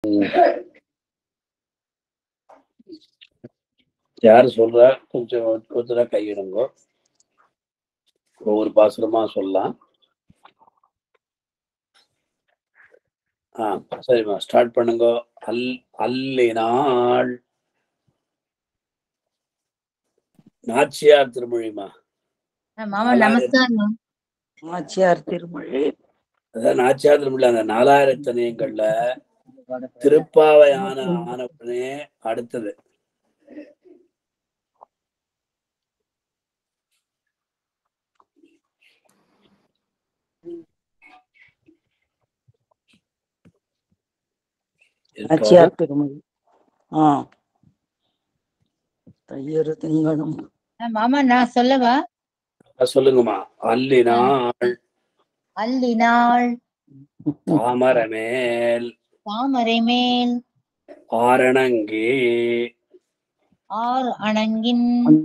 யார் சொல்றா கொஞ்சம் ஒருத்தரா கையிடுங்க ஒவ்வொரு பாசுரமா சொல்லலாம் ஆ சரிம்மா ஸ்டார்ட் பண்ணுங்க அல் அல்லினாள் நாச்சியார் திருமொழிமா மாமா நமஸ்காரம் ஆச்சியார் திருமொழி அதான் நாச்சியார் திருமொழி அந்த நாலாயிரத்தனையங்கள்ல திருப்பாவை ஆன ஆனவுடனே அடுத்தது இருக்கா? ஆச்சியார் திருமொழி ஆ தையறு திங்களும் மாமா நான் சொல்லவா சொல்லுங்கம்மா அல்லினாள் அல்லினாள் தாமரமேல் தாமரை மேல் ஆரணங்கி ஆர் அணங்கின்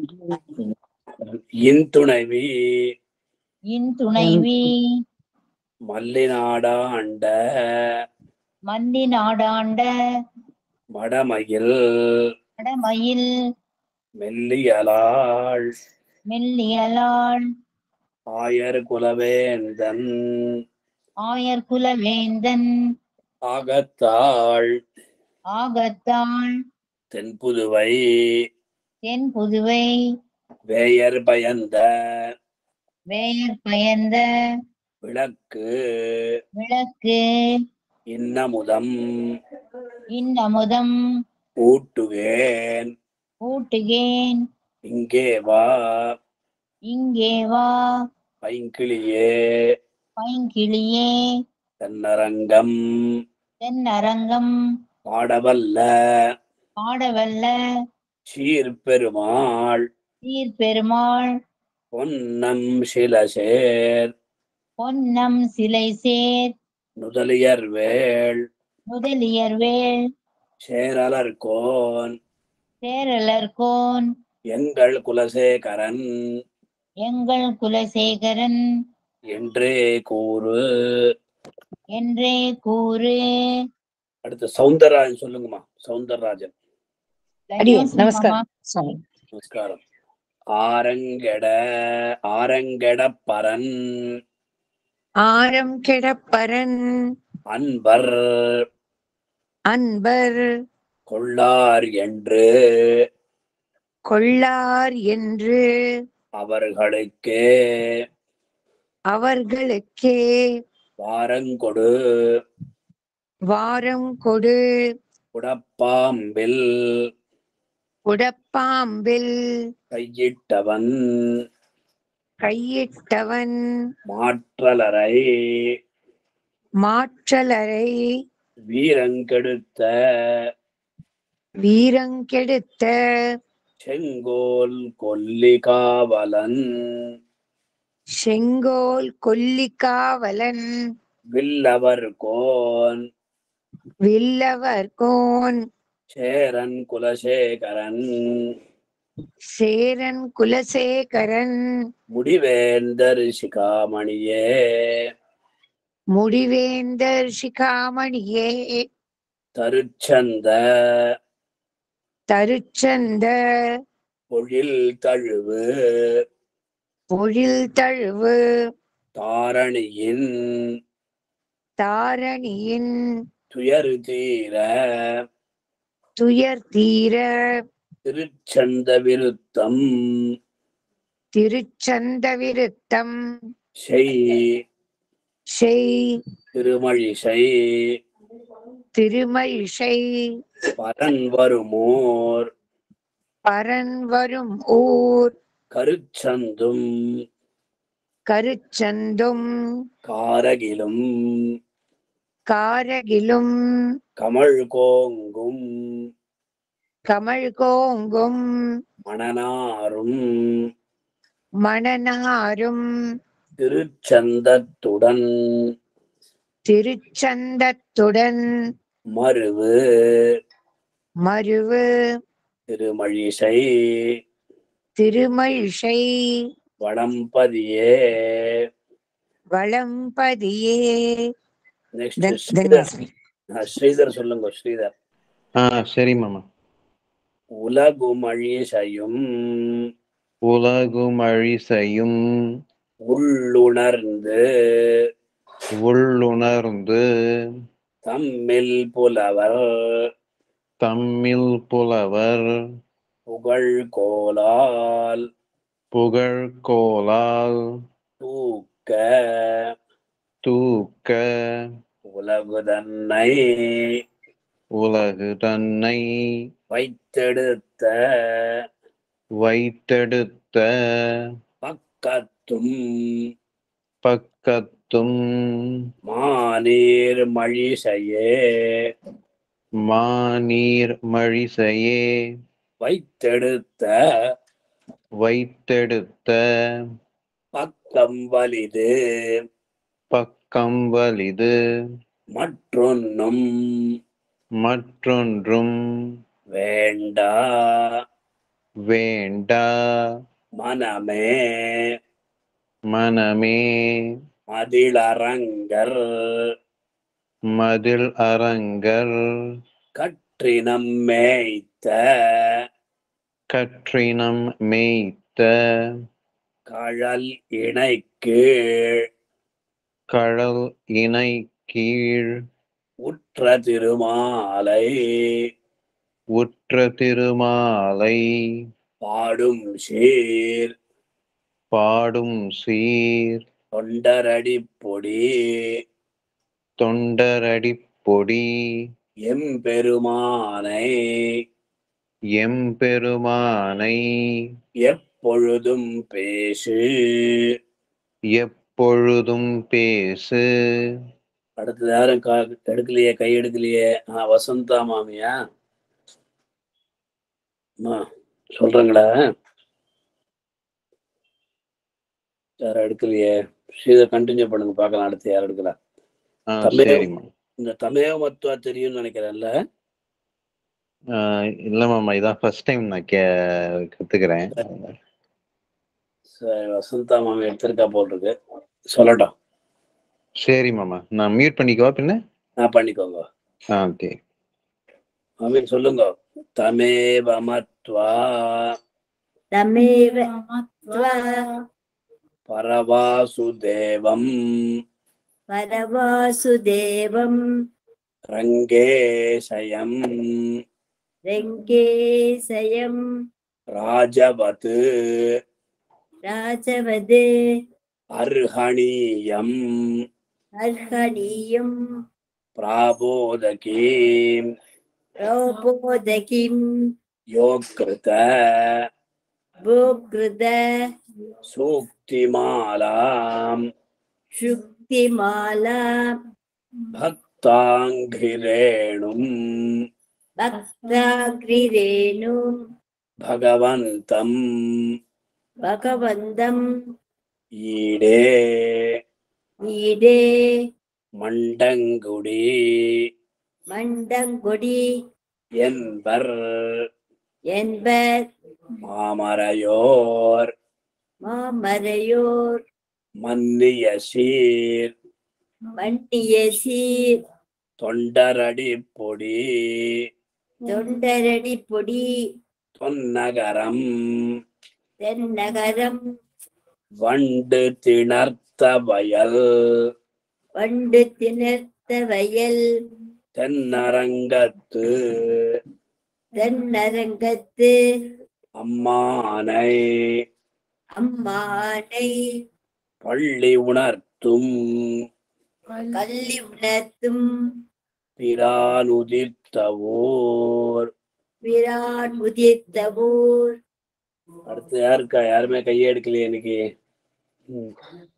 இன்துணைவி இன் துணைவி மல்லிநாடாண்ட மன்னி நாடாண்ட மடமயில் வடமயில் மெல்லியலாள் மெல்லியலாள் ஆயர் குலவேந்தன் ஆயர் குலவேந்தன் ஆகத்தாள் ஆகத்தாள் தென்புதுவை தென் புதுவை வேயர் பயந்த வேயர் பயந்த விளக்கு விளக்கு இன்னமுதம் இன்னமுதம் ஊட்டுவேன் ஊட்டுகேன் இங்கே வா இங்கே வா பைங்கிளியே பைங்கிளியே தன்னரங்கம் தென்னரங்கம் பாடவல்ல பாடவல்ல சீர்பெருமாள் சீர்பெருமாள் பொன்னம் சிலசேர் பொன்னம் சிலை சேர் நுதலியர் வேள் முதலியர் வேள் சேரலர்கோன் சேரலர்கோன் எங்கள் குலசேகரன் எங்கள் குலசேகரன் என்றே கூறு என்றே கூறு அடுத்து சவுந்தரராஜன் சொல்லுங்கம்மா சவுந்தரராஜன் அடியேன், தன்யோஸ்மி நமஸ்காரம். மாமா. சுவாமி நமஸ்காரம் ஆரங்கெட ஆரங்கெட பரன் ஆரம் கெடப்பரன் அன்பர் அன்பர் கொள்ளார் என்று கொள்ளார் என்று அவர்களுக்கே அவர்களுக்கே வாரங்கொடு வாரம் கொடு உடப்பாம்பில் உடப்பாம்பில் கையிட்டவன் கையிட்டவன் மாற்றலரை மாற்றலரை வீரங்கெடுத்த வீரங்கெடுத்த செங்கோல் கொல்லிகாவலன் செங்கோல் கொல்லிக்காவலன் வில்லவர் கோன் வில்லவர் கோன் சேரன் குலசேகரன் சேரன் குலசேகரன் முடிவேந்தர் சிகாமணியே முடிவேந்தர் சிகாமணியே தருச்சந்த தருச்சந்த பொழில் தழுவு பொழில் தழுவு தாரணியின் தாரணியின் துயர் தீர துயர் தீர திருச்சந்த விருத்தம் திருச்சந்த விருத்தம் செய் செய் திருமழிசை திருமழிசை பரன் வருமோர் பரன் வரும் ஊர் கருச்சந்தும் கருச்சந்தும் காரகிலும் காரகிலும் கமழ் கோங்கும் கமழ் கோங்கும் மணனாரும் மணனாரும் திருச்சந்தத்துடன் திருச்சந்தத்துடன் மருவு மருவு திருமழிசை திருமழிசை வடம்பதியே வளம்பதியே நெக்ஸ்ட் தன்- தன்யாஸ்மி ஆ, ஸ்ரீதர் சொல்லுங்க ஸ்ரீதர் ஆ சரி மாமா உலகுமழிசையும் உலகும் அழிசையும் உள்ளுணர்ந்து உள்ளுணர்ந்து தம்மில் புலவர் தம்மில் புலவர் புகழ் கோலால் புகழ் கோலால் தூக்க தூக்க உலகு தன்னை உலகு தன்னை வைத்தெடுத்த வைத்தெடுத்த பக்கத்தும் பக்கத்தும் மாநீர் மழிசையே மாநீர் மழிசையே வைத்தெடுத்த வைத்தெடுத்த பக்கம் வலிது பக்கம் வலிது மற்றொன்னும் மற்றொன்றும் வேண்டா வேண்டா மனமே மனமே மதிளரங்கர் மதில் அரங்கர் கற்றினம் மேய்த்த கற்றினம் மேய்த்த கழல் இணைக்கு கழல் இணை கீழ் உற்ற திருமாலை உற்ற திருமாலை பாடும் சீர் பாடும் சீர் தொண்டரடி பொடி தொண்டரடிப் பொடி எம்பெருமானை எம்பெருமானை எப்பொழுதும் பேசு எப்பொழுதும் பேசு அடுத்தது யாரும் கா எடுக்கலையே கை எடுக்கலையே ஆ வசந்தா மாமியா அம்மா சொல்றேங்களா யாரும் எடுக்கலையே ஸ்ரீதர் கண்டினியூ பண்ணுங்க பார்க்கலாம் அடுத்து யார் எடுக்கலாம் ஆ தமிழ் சரிம்மா இந்த தமிழக மத்துவா தெரியும்னு நினைக்கிறேன்ல ஆ, இல்ல மாமா இதான் ஃபர்ஸ்ட் டைம் நான் கே கத்துக்கிறேன் சரி வசந்தா மாமி எடுத்திருக்கா போல் இருக்கு சொல்லட்டும் சரி மாமா நான் மியூட் பண்ணிக்கவா பின்ன நான் பண்ணிக்கோங்க ஆ ஓகே மாமி சொல்லுங்க தமேவ மத்வா तमेव त्वा பரவாசுதேவம் परवासुदेवं ரங்கேசயம் रङ्गेशयं ராஜவத் राजवदे அர்ஹணீயம் अर्हणीयं பிராபோதகீம் प्रौपोदकीं யோக்கிருத भोकृत சூக்திமாலாம் शुक्तिमाला பக்தாங்கிரேணும் भक्ताग्रिरेणुं பகவந்தம் भगवन्तं ஈடே ईडे மண்டங்குடி मण्डङ्गुडि என்பர் என்பர் மாமரையோர் மாமரையோர் மன்னிய சீர் வண்டிய சீர் தொண்டரடி பொடி தொண்டரடி பொடி தொன்னகரம் தென்னகரம் வண்டு திணர்த்த வயல் வண்டு திணர்த்த வயல் தென்னரங்கத்து தென்னரங்கத்து அம்மானை அம்மானை பள்ளி உணர்த்தும் கல்வி உணர்த்தும் பிரானுதித்தவோர் பிரான் உதித்தவூர் அடுத்து யாருக்கா யாருமே கையே எடுக்கலையே இன்னைக்கு ம்.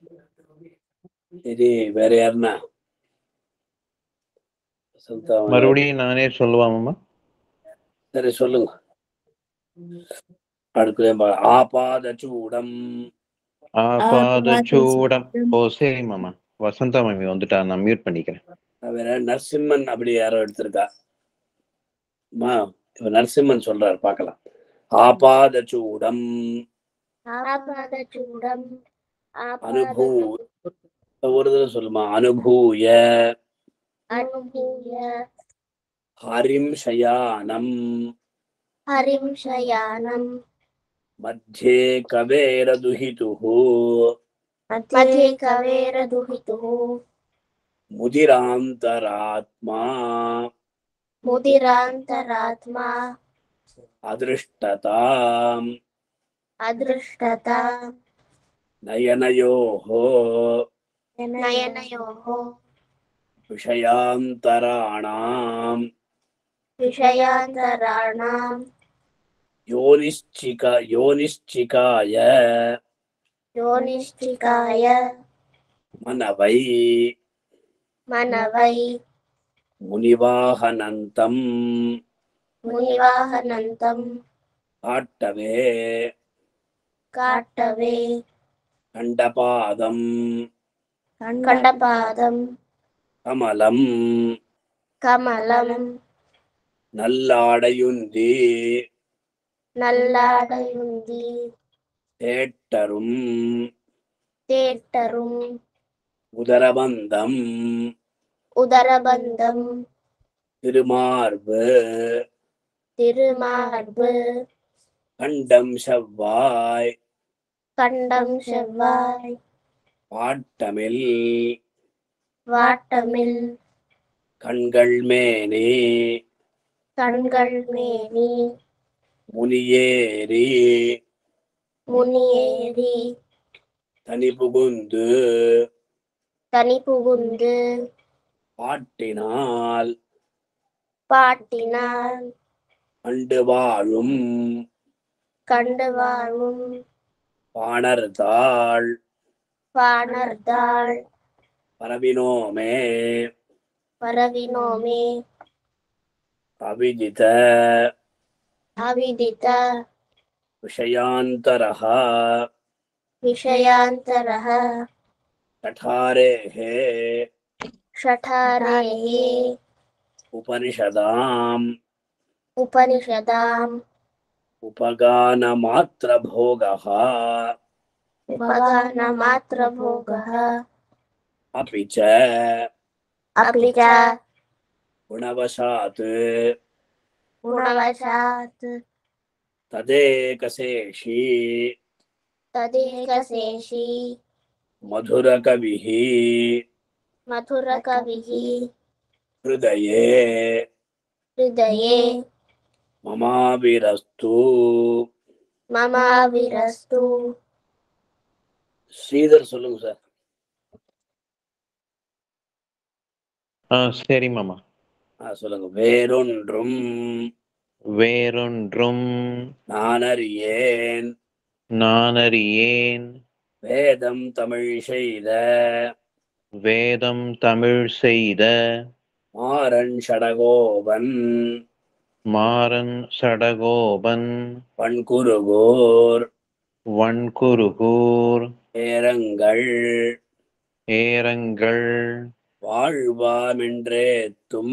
சரி வேற யாருன்னா வசந்தா அவங்க- மறுபடியும் நானே சொல்லுவா மாமா சரி சொல்லுங்க அடுத்து ஆபாத சூடம் ஆபாத சூடம் ஓ சரி மாமா வசந்தா மாமி வந்துட்டா நான் மியூட் பண்ணிக்கிறேன் வேற நரசிம்மன் அப்படி யாரோ எடுத்திருக்கா அம்மா இப்ப நரசிம்மன் சொல்றாரு பார்க்கலாம் ஆபாத சூடம் அனுபூ ஒரு தடவை சொல்லுமா அனுபூய அனுபூய ஹரிம் ஷயானம் ஹரிம் ஷயானம் मध्ये कवेरदुहितुः मध्ये कवेरदुहितुः मुदिरान्तरात्मा मुदिरान्तरात्मा अदृष्टताम् अदृष्टता नयनयोः नयनयोः विषयान्तराणाम् विषयान्तराणां योनिश्चिक योनिश्चिकाय योनिष्ठिकाय मनवै मनवै मुनिवाहनन्तम् मुनिवाहनन्तं काट्टवे काट्टवे खण्डपादम् कण्डपादं कमलम् कमलं நல்லாடையுந்தி நல்லாடையுந்தி தேட்டரும் தேட்டரும் உதரபந்தம் உதரபந்தம் திருமார்பு திருமார்பு கண்டம் செவ்வாய் கண்டம் செவ்வாய் பாட்டமில் வாட்டமில் கண்கள் மேனி கண்கள் மேனி முனியேறி முனியேறி தனி புகுந்து தனி புகுந்து பாட்டினால் பாட்டினால் கண்டு வாழும் கண்டு வாழும் பாணர்தாள் பாணர்தாள் பரவினோமே பரவினோமே அவிதித அவிதித விஷயாந்தரः விஷயாந்தரः कठारेः षठारेः उपनिषदाम् उपनिषदाम् उपगानमात्रभोगः उपगानमात्रभोगः अपि च अपि च गुणवशात् गुणवशात् तदेकशेषी तदेकशेषी मधुरकविः मधुरकविः हृदये हृदये ममाविरस्तु ममाविरस्तु ஸ்ரீதர் சொல்லுங்க சார் ஆ சரி மாமா ஆ சொல்லுங்க வேறொன்றும் வேறொன்றும் நானறியேன் நானறியேன் வேதம் தமிழ் செய்த வேதம் தமிழ் செய்த மாறன் ஷடகோபன் மாறன் சடகோபன் பண்குருகோர் வன்குருகூர் ஏரங்கள் ஏரங்கள் வாழ்வாமென்றேத்தும்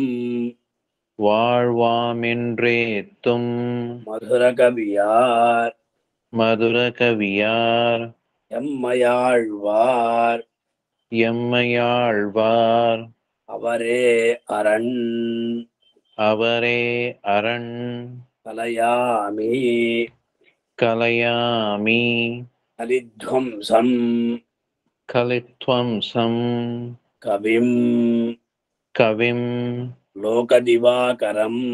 வாழ்வாமென்றேத்தும் மதுரகவியார் மதுர கவியார் எம்மையாழ்வார் எம்மையாழ்வார் அவரே அரண் அவரே அரண் கலையாமி கலையாமி கலித்வம்சம் கலித்வம்சம் கவிம் கவிம் லோகதிவாகரம்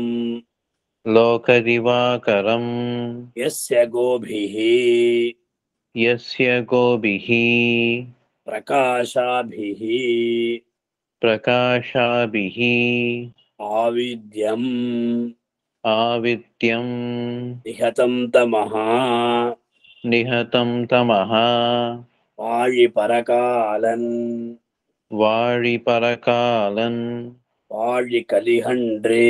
லோகதிவாகரம் यस्य गोभिः यस्य गोभिः प्रकाशाभिः प्रकाशाभिः आविद्यम् आविद्यं निहतं तमः निहतं तमः வாழிபரகாலன் வாழிபரகாலன் வாழிகலிகன்றே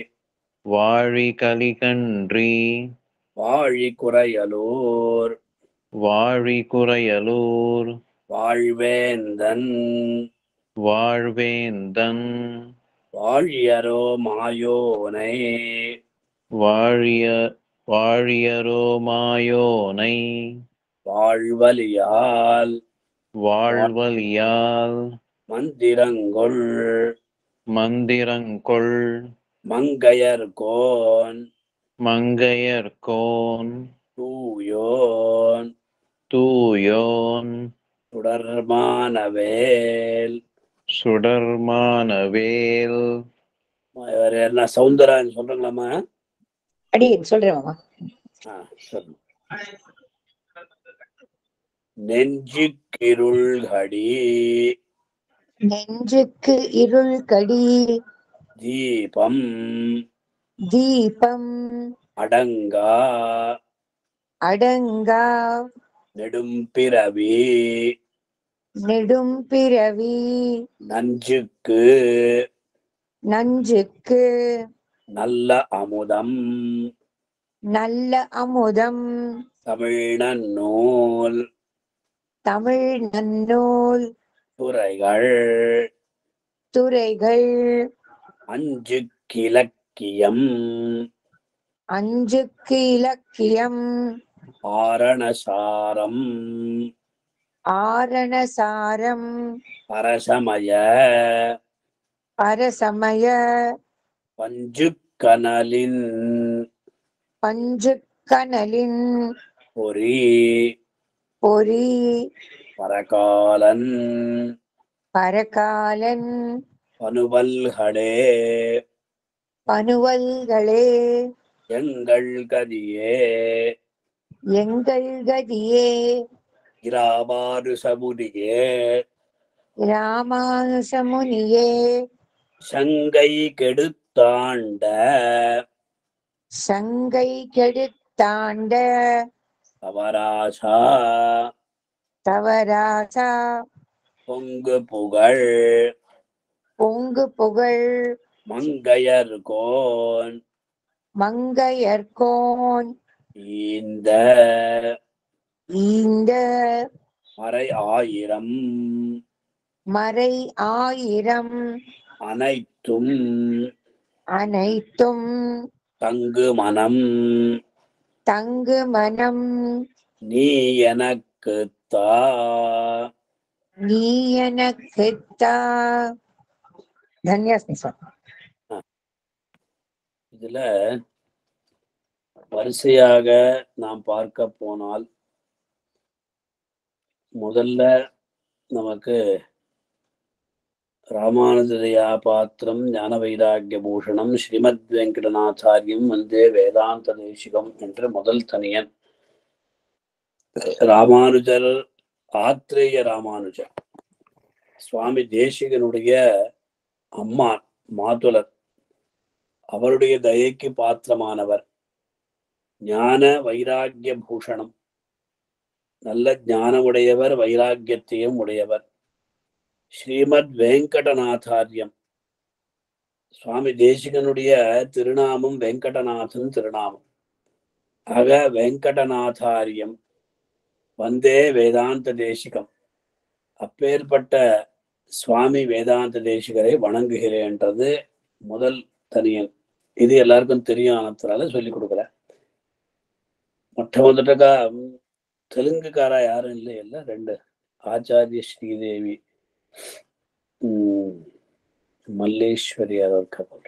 வாழிகலிகன்றி வாழிகுறையலூர் வாழிகுறையலூர் வாழ்வேந்தன் வாழ்வேந்தன் வாழியரோ மாயோனை வாழிய வாழியரோ மாயோனை வாழ்வலியால் வாழ்வலியால் மந்திரங்கொள் மந்திரங்கொள் மங்கையர்கோன் மங்கையர்கோன் தூயோன் தூயோன் சுடர்மானவேல் சுடர்மானவேல் வேற என்ன சவுந்தரான்னு சொல்றாங்களாமா அடியேன் சொல்றேன் மாமா ஆ, சொல்லு. நெஞ்சுக்கிருள்கடி நெஞ்சுக்கு இருள் கடி தீபம் தீபம் அடங்கா அடங்கா நெடும்பிறவி நெடும் பிறவி நஞ்சுக்கு நஞ்சுக்கு நல்ல அமுதம் நல்ல அமுதம் தமிழ்நூல் தமிழ் நன்னூல் துறைகள் துறைகள் அஞ்சு கிழக்கியம் அஞ்சுக்கு இலக்கியம் ஆரணசாரம் ஆரணசாரம் பரசமய பரசமய பஞ்சுக்கனலின் பஞ்சுக்கனலின் பொறி பொறி பரகாலன் பரகாலன் பனுவல்களே பனுவல்களே எங்கள் கதியே எங்கள் கதியே இராமாறு சமுடியே ராமானுசமுனியே சங்கை கெடுத்தாண்ட சங்கை கெடுத்தாண்ட தவராசா தவராசா பொங்கு புகழ் பொங்கு புகழ் மங்கையர்கோன் மங்கையர்கோன் இந்த இந்த மறை ஆயிரம் மறை ஆயிரம் அனைத்தும் அனைத்தும் தங்கு மனம் தங்கு மனம் நீ எனக்கு தா நீ எனக்கு தா தன்யாஸ்மி சுவாமி இதுல வரிசையாக நாம் பார்க்க போனால் முதல்ல நமக்கு ராமானுஜதயா பாத்திரம் ஞான வைராக்கிய பூஷணம் ஸ்ரீமத் வெங்கடநாச்சாரியம் வந்தே வேதாந்த தேசிகம் என்ற முதல் தனியன் ராமானுஜர் ஆத்ரேய ராமானுஜர் சுவாமி தேசிகனுடைய அம்மா மாதுலர் அவருடைய தயைக்கு பாத்திரமானவர் ஞான வைராக்கிய பூஷணம் நல்ல ஞானமுடையவர் வைராக்கியத்தையும் உடையவர் ஸ்ரீமத் வெங்கடநாதாரியம் சுவாமி தேசிகனுடைய திருநாமம் வெங்கடநாதன் திருநாமம் ஆக வெங்கடநாதாரியம் வந்தே வேதாந்த தேசிகம் அப்பேற்பட்ட சுவாமி வேதாந்த தேசிகரை வணங்குகிறேன்றது முதல் தனியன் இது எல்லாருக்கும் தெரியும் ஆனதுனால சொல்லி கொடுக்கல మొట్టమొదటగా தெலுங்குக்காரா யாரும் இல்லை இல்ல ரெண்டு ஆச்சாரிய ஸ்ரீதேவி ఉమ్, మల్లేశ్వరి గారు ఒక కబుర్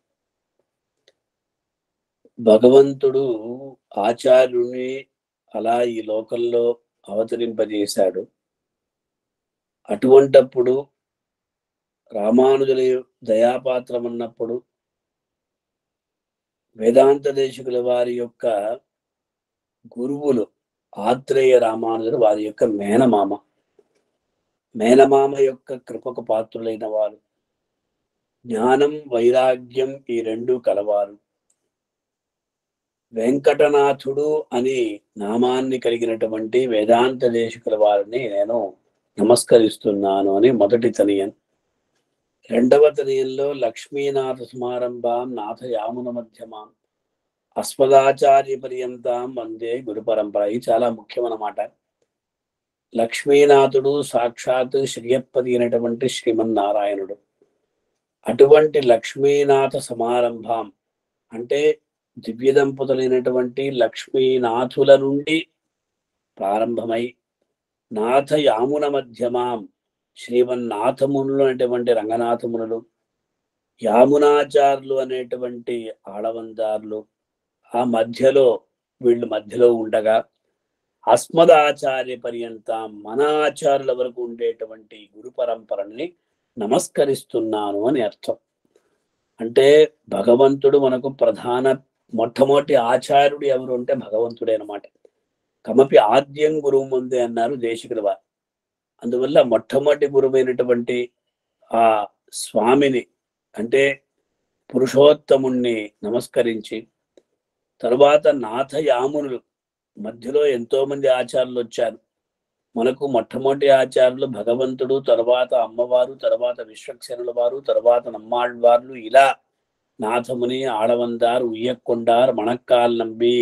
భగవంతుడు ఆచార్యుని అలా ఈ లోకంలో అవతరింపజేశాడు అటువంటప్పుడు రామానుజుల దయాపాత్రం అన్నప్పుడు వేదాంత దేశికుల వారి యొక్క గురువులు ఆత్రేయ రామానుజులు వారి యొక్క మేనమామ మేనమామ యొక్క కృపకు పాత్రులైన వారు జ్ఞానం వైరాగ్యం ఈ రెండు కలవారు వెంకటనాథుడు అని నామాన్ని కలిగినటువంటి వేదాంత దేశికుల వారిని నేను నమస్కరిస్తున్నాను అని మొదటి తనియన్ రెండవ తనియంలో లక్ష్మీనాథ సమారంభాం నాథ యామున మధ్యమాం అస్మదాచార్య పర్యంతం వందే గురు పరంపర ఇది చాలా ముఖ్యమన్నమాట లక్ష్మీనాథుడు సాక్షాత్ శ్రీయప్పది అయినటువంటి శ్రీమన్నారాయణుడు అటువంటి లక్ష్మీనాథ సమారంభం అంటే దివ్య దంపతులైనటువంటి లక్ష్మీనాథుల నుండి ప్రారంభమై నాథ యామున మధ్యమాం శ్రీమన్నాథమునులు అనేటువంటి రంగనాథమునులు యామునాచారులు అనేటువంటి ఆళవందారులు ఆ మధ్యలో వీళ్ళు మధ్యలో ఉండగా అస్మదాచార్య పర్యంత మన ఆచార్యుల వరకు ఉండేటువంటి గురు పరంపరని నమస్కరిస్తున్నాను అని అర్థం అంటే భగవంతుడు మనకు ప్రధాన మొట్టమొదటి ఆచార్యుడు ఎవరు అంటే భగవంతుడే అనమాట కమపి ఆద్యం గురువు ముందే అన్నారు దేశికుల వారు అందువల్ల మొట్టమొదటి గురువైనటువంటి ఆ స్వామిని అంటే పురుషోత్తముణ్ణి నమస్కరించి తరువాత నాథయామునులు మధ్యలో ఎంతో మంది ఆచార్యులు వచ్చారు మనకు మొట్టమొదటి ఆచార్యులు భగవంతుడు తర్వాత అమ్మవారు తర్వాత విశ్వక్సేనుల వారు తర్వాత నమ్మాళ్వార్లు ఇలా నాథముని ఆడవందారు ఉయ్యకొండార్ మణక్కాల్ నంబి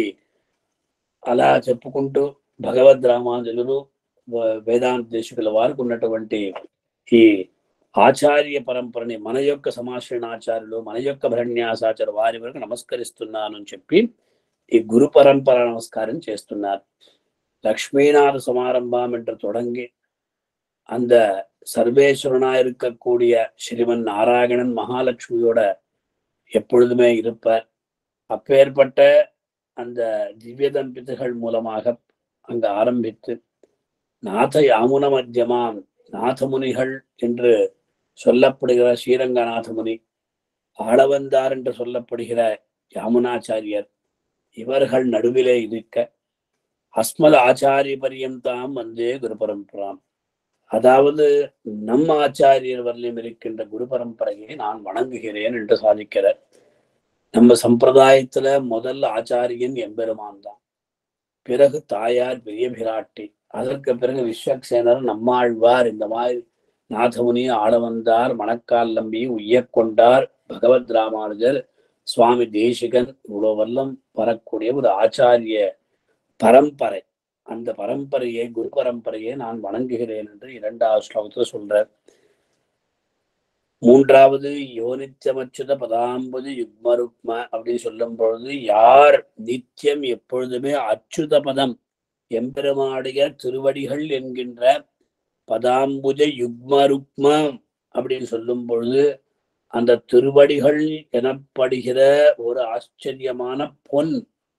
అలా చెప్పుకుంటూ భగవద్ రామానుజులు వ- వేదాంత దేశికుల వారికి ఉన్నటువంటి ఈ ఆచార్య పరంపరని మన యొక్క సమాశ్రయణాచార్యులు మన యొక్క భరణ్యాసాచార్య వారి వరకు నమస్కరిస్తున్నాను అని చెప్పి ఈ గురు పరంపర నమస్కారం చేస్తున్నారు லக்ஷ்மிநாத சமாரம்பம் என்று தொடங்கி அந்த சர்வேஸ்வரனா இருக்கக்கூடிய ஸ்ரீமன் நாராயணன் மகாலட்சுமியோட எப்பொழுதுமே இருப்பார் அப்பேற்பட்ட அந்த திவ்ய தம்பித்துகள் மூலமாக அங்கு ஆரம்பித்து நாத யாமுன மத்தியமாம் நாதமுனிகள் என்று சொல்லப்படுகிற ஸ்ரீரங்கநாதமுனி ஆளவந்தார் என்று சொல்லப்படுகிற யாமுனாச்சாரியர் இவர்கள் நடுவிலே இருக்க அஸ்மத் ஆச்சாரிய பரியந்தாம் வந்தே குரு பரம்பராம் அதாவது நம் ஆச்சாரியர் வரலையும் இருக்கின்ற குரு பரம்பரையை நான் வணங்குகிறேன் என்று சாதிக்கிறார் நம்ம சம்பிரதாயத்துல முதல் ஆச்சாரியன் எம்பெருமான் தான் பிறகு தாயார் பெரிய பிராட்டி அதற்கு பிறகு விஸ்வக்சேனர் நம்மாழ்வார் இந்த மாதிரி நாதமுனி ஆளவந்தார் மணக்கால் நம்பி உய்யக்கொண்டார் பகவத் ராமானுஜர் சுவாமி தேசிகன் இவ்வளவு வல்லம் வரக்கூடிய ஒரு ஆச்சாரிய பரம்பரை அந்த பரம்பரையை குரு பரம்பரையை நான் வணங்குகிறேன் என்று இரண்டாவது ஸ்லோகத்துல சொல்றார் மூன்றாவது யோனிச்சமச்சுத பதாம்பது யுக்மருக்ம அப்படின்னு சொல்லும் பொழுது யார் நித்தியம் எப்பொழுதுமே அச்சுத பதம் எம்பெருமாடைய திருவடிகள் என்கின்ற பதாம்புஜ யுக்மருக்ம அப்படின்னு சொல்லும் பொழுது அந்த திருவடிகள் எனப்படுகிற ஒரு ஆச்சரியமான பொன்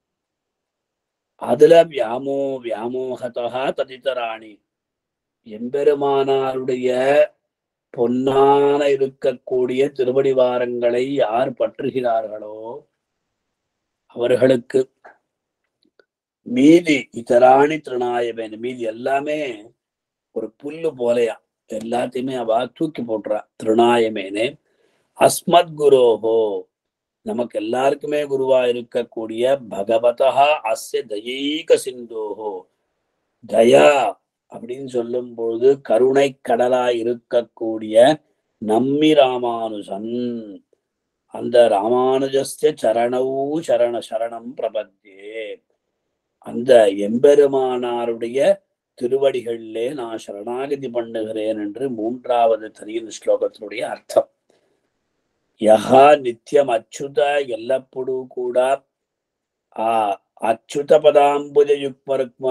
அதுல வியாமோ வியாமோகதா ததிதராணி எம்பெருமானாருடைய பொன்னான இருக்கக்கூடிய திருவடிவாரங்களை யார் பற்றுகிறார்களோ அவர்களுக்கு மீதி இதராணி திருநாயவன் மீதி எல்லாமே ஒரு புல்லு போலையா எல்லாத்தையுமே அவ தூக்கி போட்டுறா திருநாயமேனே அஸ்மத் குரோஹோ நமக்கு எல்லாருக்குமே குருவா இருக்கக்கூடிய பகவதா அஸ்ய தயைக சிந்தோஹோ தயா அப்படின்னு சொல்லும் பொழுது கருணை கடலா இருக்கக்கூடிய நம்மி ராமானுஜன் அந்த ராமானுஜஸ்ய சரணவு சரண சரணம் பிரபத்தியே அந்த எம்பெருமானாருடைய திருவடிகளிலே நான் சரணாகதி பண்ணுகிறேன் என்று மூன்றாவது தனியின் ஸ்லோகத்தினுடைய அர்த்தம் యహా నిత్యం అచ్యుత ఎల్లప్పుడూ కూడా ఆ అచ్యుత పదాంబుజ యుగ్మరుక్మ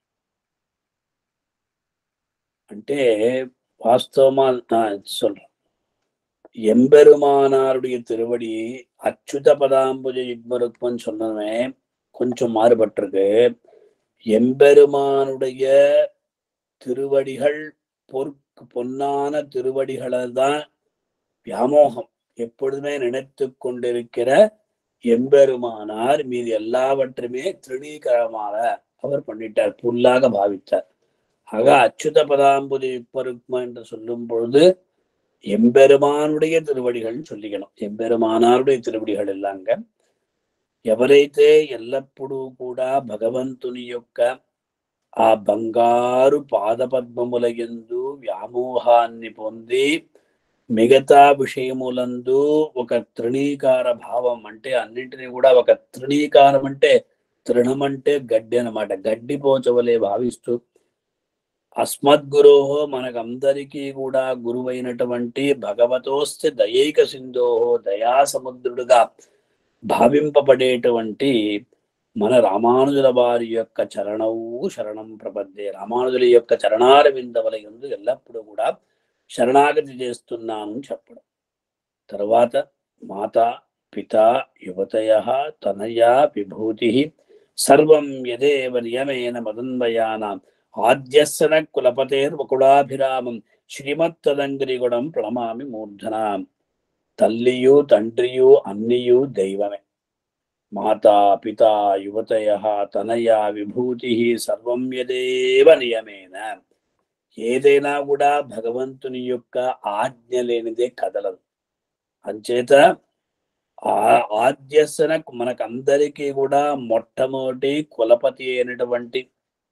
అంటే వాస్తవமா நான் சொல்றேன் எம்பெருமானாருடைய திருவடி அச்சுத பதாம்புஜ யுக்மருக்மன்னு சொன்னவே கொஞ்சம் மாறுபட்டிருக்கு எம்பெருமானுடைய திருவடிகள் பொற்கு பொன்னான திருவடிகளை தான் வியாமோகம் எப்பொழுதுமே நினைத்து கொண்டிருக்கிற எம்பெருமானார் மீது எல்லாவற்றுமே திருணீகரமாக அவர் பண்ணிட்டார் புல்லாக பாவித்தார் ஆக அச்சுத பதாம்புதி யுக்மருக்ம என்று சொல்லும் பொழுது ఎంబెరుమానుடைய திருவடிகள் சொல்லிக்கணும் ఎంబెరుమానారుடைய திருవడిகள் ఇల్లాంగ ఎవరైతే ఎల్లప్పుడూ కూడా భగవంతుని యొక్క ఆ బంగారు పాదపద్మముల యందు వ్యామోహాన్ని పొంది మిగతా విషయములందు ఒక తృణీకార భావం అంటే అన్నింటినీ కూడా ఒక తృణీకారం అంటే తృణం అంటే గడ్డి అనమాట గడ్డి పోచవలే భావిస్తూ అస్మద్గురోహో మనకందరికీ కూడా గురువైనటువంటి భగవతోస్తి దయైక సింధోహో దయా సముద్రుడుగా భావింపబడేటువంటి మన రామానుజుల వారి యొక్క చరణవు శరణం ప్రపద్దే రామానుజుల యొక్క చరణార విందవల ఎందు ఎల్లప్పుడూ కూడా శరణాగతి చేస్తున్నాను అని చెప్పడం తర్వాత మాత పిత యువతయ తనయా విభూతి సర్వం యదేవ నియమేన మదన్వయానాం ఆద్యస్సన కులపతేర్వకుళాభిరామం శ్రీమత్తదంగిరిగుడం ప్రణమామి మూర్ధనా తల్లియు తండ్రియు అన్నియు దైవమే మాతా పిత యువతయ తనయ విభూతి సర్వం యదేవ నియమేన ఏదైనా కూడా భగవంతుని యొక్క ఆజ్ఞ లేనిదే కదలదు అంచేత ఆ ఆద్యసన మనకందరికీ కూడా మొట్టమొదటి కులపతి అయినటువంటి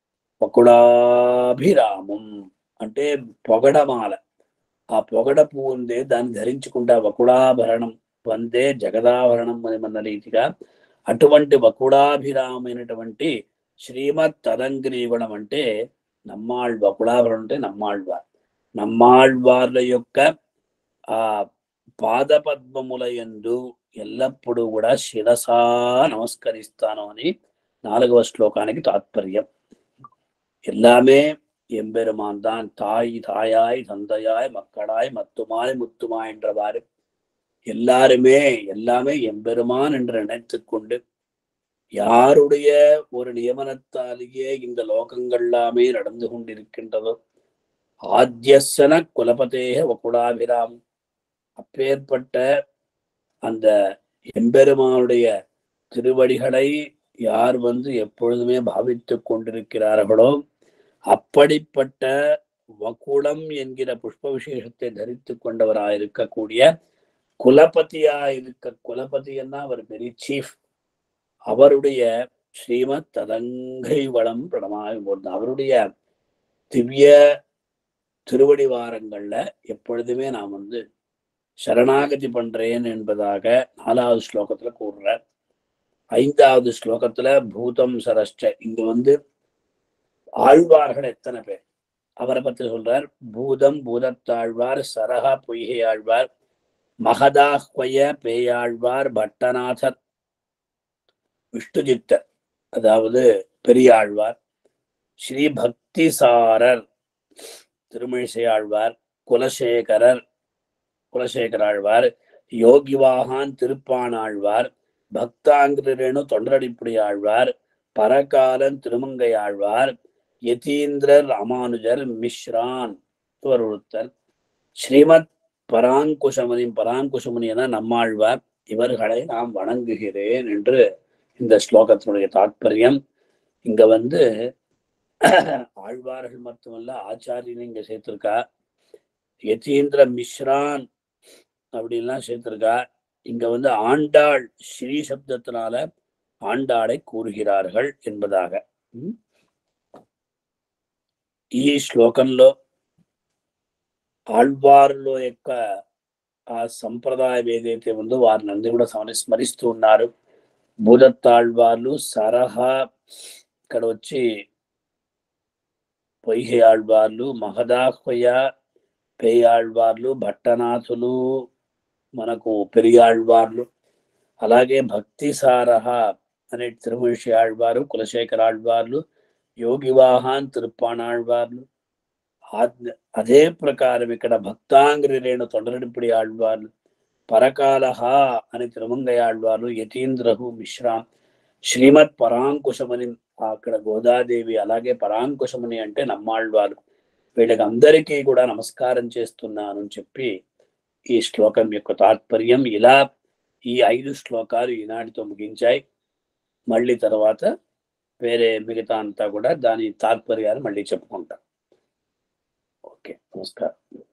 వకుడాభిరామం అంటే పొగడమాల ఆ పొగడ పువ్వు ఉందే దాన్ని ధరించుకుంటా వకుడాభరణం వందే జగదాభరణం అని మన రీతిగా అటువంటి వకుడాభిరామైనటువంటి శ్రీమత్ తదంగ్రీవణం అంటే నమ్మాళ్ వకుడాభరణం అంటే నమ్మాళ్వార్ నమ్మాళ్వార్ల యొక్క ఆ పాదపద్మముల యందు ఎల్లప్పుడూ కూడా శిరసా నమస్కరిస్తాను అని నాలుగవ శ్లోకానికి తాత్పర్యం எல்லாமே எம்பெருமான் தான் தாய் தாயாய் தந்தையாய் மக்களாய் மத்துமாய் முத்துமாய் என்றவாறு எல்லாருமே எல்லாமே எம்பெருமான் என்று நினைத்துக் கொண்டு யாருடைய ஒரு நியமனத்தாலேயே இந்த லோகங்கள்லாமே நடந்து கொண்டிருக்கின்றதோ ஆத்யசன குலபதேக வகுடாபிராம் அப்பேற்பட்ட அந்த எம்பெருமானுடைய திருவடிகளை யார் வந்து எப்பொழுதுமே பாவித்துக் கொண்டிருக்கிறார்களோ அப்படிப்பட்ட வகுடம் என்கிற புஷ்ப விசேஷத்தை தரித்துக் கொண்டவராயிருக்கக்கூடிய குலபதியா இருக்க குலபதின்னா அவர் பெரிய சீஃப் அவருடைய ஸ்ரீமத் ததங்கை வளம் பிரணமாய் போது அவருடைய திவ்ய திருவடி வாரங்கள்ல எப்பொழுதுமே நான் வந்து சரணாகதி பண்றேன் என்பதாக நாலாவது ஸ்லோகத்துல கூறுறார் ஐந்தாவது ஸ்லோகத்துல பூதம் சரஷ்ட இங்க வந்து ஆழ்வார்கள் எத்தனை பேர் அவரை பத்தி சொல்றார் பூதம் பூதத்தாழ்வார் சரஹா பொய்கை ஆழ்வார் மகதாஹ்வய பேயாழ்வார் பட்டநாதர் விஷ்ணுஜித்தர் அதாவது பெரியாழ்வார் ஸ்ரீ பக்திசாரர் திருமிழிசை ஆழ்வார் குலசேகரர் குலசேகர ஆழ்வார் யோகிவாகான் திருப்பானாழ்வார் பக்தாங்கிரேணு தொண்டரடிப்புடி ஆழ்வார் பரகாலன் திருமங்கை ஆழ்வார் யதீந்திரர் ராமானுஜர் மிஸ்ரான் இவர் ஒருத்தர் ஸ்ரீமத் பராங்குஷமணி பராங்குஷமணி என நம்மாழ்வார் இவர்களை நாம் வணங்குகிறேன் என்று இந்த ஸ்லோகத்தினுடைய தாற்பயம் இங்க வந்து ஆழ்வார்கள் மட்டுமல்ல ஆச்சாரியன் இங்க சேர்த்திருக்கா யதீந்திர மிஸ்ரான் அப்படின்லாம் சேர்த்திருக்கா இங்க வந்து ஆண்டாள் ஸ்ரீ சப்தத்தினால ఆండాడై కూరుగిరాர்கள் என்பதாக ఉం? ఈ శ్లోకంలో ఆళ్వారులో యొక్క ఆ సంప్రదాయం ఏదైతే ఉందో వారిని అందరూ కూడా సమరి స్మరిస్తూ ఉన్నారు భూదత్తాళ్వార్లు సరహా ఇక్కడ వచ్చి పొయ్యి ఆళ్వార్లు మహదాహ్వయ పేయాళ్వార్లు భట్టనాథులు మనకు పెరియాళ్వార్లు అలాగే భక్తి సారహ అనే తిరుమూషి ఆళ్వారు కులశేఖర ఆళ్వార్లు యోగివాహాన్ తిరుప్పాణాళ్వార్లు ఆజ్ఞ- అదే ప్రకారం ఇక్కడ భక్తాంగ్రి రేణు తొండరడిపుడి ఆళ్వార్లు పరకాలహ అని తిరుమంగయ్య ఆళ్వార్లు యతీంద్రహు మిశ్రాం శ్రీమత్ పరాంకుశమని అక్కడ గోదాదేవి అలాగే పరాంకుశమని అంటే నమ్మాళ్వారు వీళ్ళకి అందరికీ కూడా నమస్కారం చేస్తున్నాను అని చెప్పి ఈ శ్లోకం యొక్క తాత్పర్యం ఇలా ఈ ఐదు శ్లోకాలు ఈనాటితో ముగించాయి మళ్ళీ తర్వాత వేరే మిగతా అంతా కూడా దాని తాత్పర్యాలు మళ్ళీ చెప్పుకుంటాం ఓకే నమస్కారం